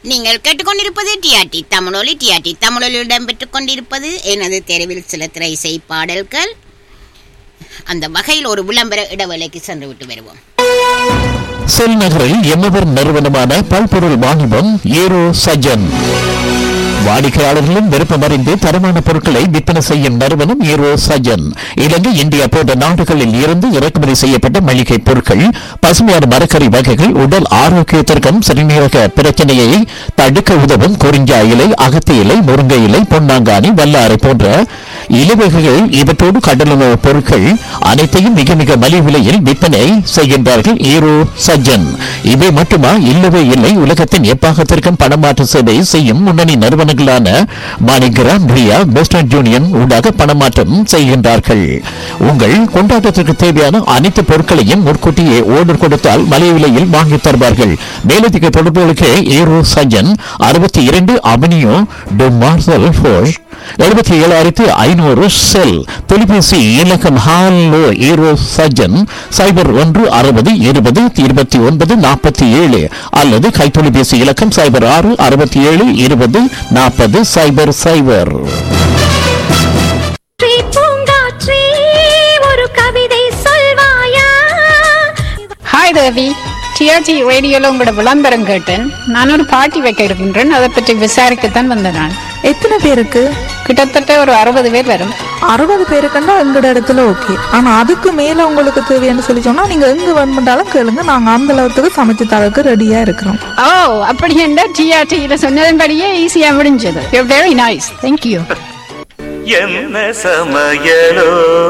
நீங்கள் கேட்டுக்கொண்டிருப்பது டிஆர்டி தமிழொலி டிஆர்டி தமிழொலி இடம்பெற்றுக் கொண்டிருப்பது எனது தெருவில் சில திரைசை பாடல்கள் அந்த வகையில் ஒரு விளம்பர இடைவேளைக்கு சென்று விட்டு வருவோம் செல் நகரில் எம்மவர் நிறுவனமான பல்பொருள் வாணிபம் ஏரோ சஜன் வாடிக்கையாளர்களும் விருப்பமறிந்து தரமான பொருட்களை விற்பனை செய்யும் நிறுவனம் ஏரோ சஜன் இலங்கை இந்தியா போன்ற நாடுகளில் இருந்து இறக்குமதி செய்யப்பட்ட மளிகை பொருட்கள் பசுமையான மரக்கறி வகைகள் உடல் ஆரோக்கியத்திற்கும் சிறுநீரக பிரச்சனையை தடுக்க உதவும் குறிஞ்சா இலை அகத்தி இலை முருங்கை இலை பொன்னாங்கானி வல்லாரை போன்ற இலவகைகள் இவற்றோடு கடலுணவு பொருட்கள் அனைத்தையும் மிக மிக மலிவு விலையில் விற்பனை செய்கின்றார்கள் ஈரோ சஜ்ஜன் இவை மட்டுமா இல்லவே இல்லை உலகத்தின் எப்பாகத்திற்கும் பணமாற்று சேவை செய்யும் முன்னணி நிறுவனங்களான மாணிகிராம் ரியா வெஸ்டர்ன் யூனியன் ஊடாக பணமாற்றம் செய்கின்றார்கள் உங்கள் கொண்டாட்டத்திற்கு தேவையான அனைத்து பொருட்களையும் முன்கூட்டியே ஓர்டர் கொடுத்தால் மலிவு விலையில் வாங்கி தருவார்கள் மேலதிக தொடர்புகளுக்கு ஈரோ சஜ்ஜன் அறுபத்தி இரண்டு அவனியோ டு மார்சல் ஃபோஷ் எழுபத்தி ஏழாயிரத்தி ஐநூறு செல் தொலைபேசி இலக்கம் ஹாலோ ஈரோ சஜன் சைபர் ஒன்று அறுபது இருபது இருபத்தி ஒன்பது நாற்பத்தி ஏழு அல்லது கைத்தொலைபேசி இலக்கம் சைபர் ஆறு அறுபத்தி ஏழு இருபது நாற்பது சைபர் சைபர் பூங்காற்றே, பூங்காற்றே, ஒரு கவிதை சொல்வாயா ஹாய் தேவி டிஆர்டி ரேடியோல உங்களோட விளம்பரம் கேட்டேன் நான் ஒரு பார்ட்டி வைக்க இருக்கின்றேன் அதை பற்றி விசாரிக்கத்தான் வந்தேன் நான் எத்தனை பேருக்கு கிட்டத்தட்ட ஒரு அறுபது பேர் வரும் அறுபது பேருக்குன்னா எங்களோட இடத்துல ஓகே ஆனா அதுக்கு மேல உங்களுக்கு தேவைன்னு சொல்லி சொன்னா நீங்க எங்க வேணுமென்றாலும் கேளுங்க நாங்க அந்த அளவுக்கு சமைச்சு தரக்கு ரெடியா இருக்கிறோம் ஓ அப்படி என்ன டிஆர்டியில சொன்னதன்படியே ஈஸியா முடிஞ்சது வெரி நைஸ் தேங்க்யூ என்ன சமையலோ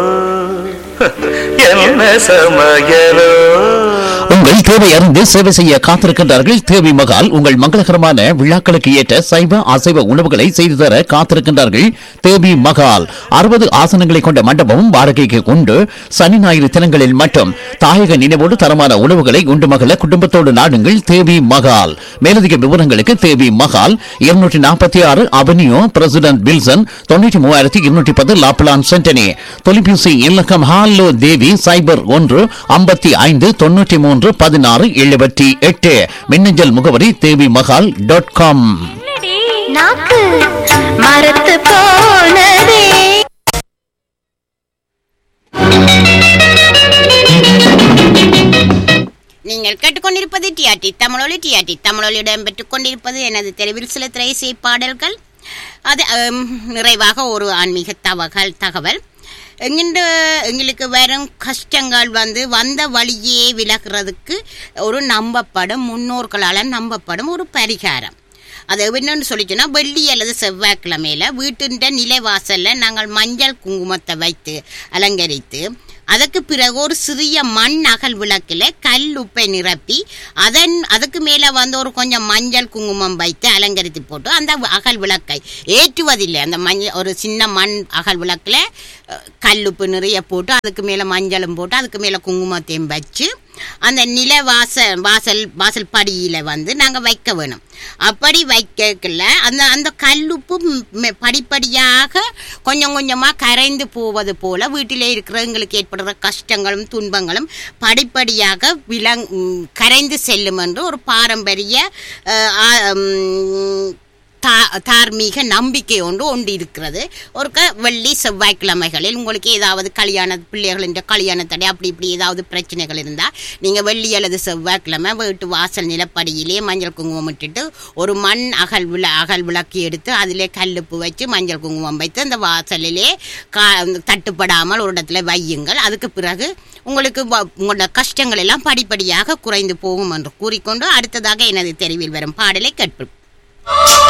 என்ன சமையலோ உங்கள் தேவை அறிந்து சேவை செய்ய காத்திருக்கின்றார்கள் தேவி மகால் உங்கள் மங்களகரமான விழாக்களுக்கு ஏற்ற சைவ அசைவ உணவுகளை செய்து தர காத்திருக்கின்றார்கள் தேவி மகால் அறுபது ஆசனங்களை கொண்ட மண்டபமும் வாடகைக்கு உண்டு சனி ஞாயிறு தினங்களில் மட்டும் தாயக நினைவோடு தரமான உணவுகளை உண்டு மகள குடும்பத்தோடு நாடுங்கள் தேவி மகால் மேலதிக விவரங்களுக்கு தேவி மகால் இருநூற்றி நாற்பத்தி ஆறு அவென்யூ பிரசிடென்ட் வில்சன் தொண்ணூற்றி மூவாயிரத்தி இருநூற்றி பத்து லாப்லான் சென்டனி தொலைபேசி இலக்கம் ஹாலோ தேவி சைபர் ஒன்று ஐம்பத்தி ஐந்து தொண்ணூற்றி மூன்று பதினாறு எழுபத்தி எட்டு மின்னஞ்சல் முகவரி தேவி மகால் டாட் காம் நாக்கு மரத்து போனதே நீங்கள் கேட்டுக்கொண்டிருப்பது டிஆர்டி தமிழொலி டிஆர்டி தமிழொலி இடம்பெற்றுக் கொண்டிருப்பது எனது தெருவில் சில திரைசை பாடல்கள் அது ஹம், நிறைவாக ஒரு ஆன்மீக தகவல் தகவல் எங்கிட்ட எங்களுக்கு வரும் கஷ்டங்கள் வந்து வந்த வழியே விலகிறதுக்கு ஒரு நம்பப்படும் முன்னோர்களால் நம்பப்படும் ஒரு பரிகாரம் அது என்னன்னு சொல்லிச்சுன்னா வெள்ளி அல்லது செவ்வாய்க்கிழமையில வீட்டின் நிலைவாசல்ல நாங்கள் மஞ்சள் குங்குமத்தை வைத்து அலங்கரித்து அதற்கு பிறகு ஒரு சிறிய மண் அகல் விளக்கில் கல் உப்பை நிரப்பி அதன் அதுக்கு மேலே வந்து ஒரு கொஞ்சம் மஞ்சள் குங்குமம் வைத்து அலங்கரித்து போட்டு அந்த அகல் விளக்கை ஏற்றுவதில்லை அந்த மஞ்சள் ஒரு சின்ன மண் அகல் விளக்கில் கல்லுப்பு நிறைய போட்டு அதுக்கு மேலே மஞ்சளும் போட்டு அதுக்கு மேலே குங்குமத்தையும் வச்சு அந்த நில வாசல் வாசல் வாசல் படியில் வந்து நாங்கள் வைக்க வேணும் அப்படி வைக்கல அந்த அந்த கல்லுப்பு ம், மெ- படிப்படியாக கொஞ்சம் கொஞ்சமாக கரைந்து போவது போல வீட்டிலே இருக்கிற எங்களுக்கு ஏற்படுற கஷ்டங்களும் துன்பங்களும் படிப்படியாக விலங் ம், கரைந்து செல்லும் என்று ஒரு பாரம்பரிய அஹ், ஆ- ம், தா- தார்மீக நம்பிக்கை ஒன்று ஒன்று இருக்கிறது ஒரு க வெள்ளி செவ்வாய்க்கிழமைகளில் உங்களுக்கு ஏதாவது கல்யாண பிள்ளைகளின் கல்யாண தடை அப்படி இப்படி ஏதாவது பிரச்சனைகள் இருந்தால் நீங்கள் வெள்ளி அல்லது செவ்வாய்க்கிழமை வீட்டு வாசல் நிலப்படியிலே மஞ்சள் குங்குமம் இட்டுட்டு ஒரு மண் அகல் விள அகல் விளக்கு எடுத்து அதிலே கல்லுப்பு வச்சு மஞ்சள் குங்குமம் வைத்து அந்த வாசலிலே கா தட்டுப்படாமல் ஒரு இடத்துல வையுங்கள் அதுக்கு பிறகு உங்களுக்கு வ- உங்களோட கஷ்டங்கள் எல்லாம் படிப்படியாக குறைந்து போகும் என்று கூறிக்கொண்டு அடுத்ததாக எனது தெருவில் வரும் பாடலை கேட்போம்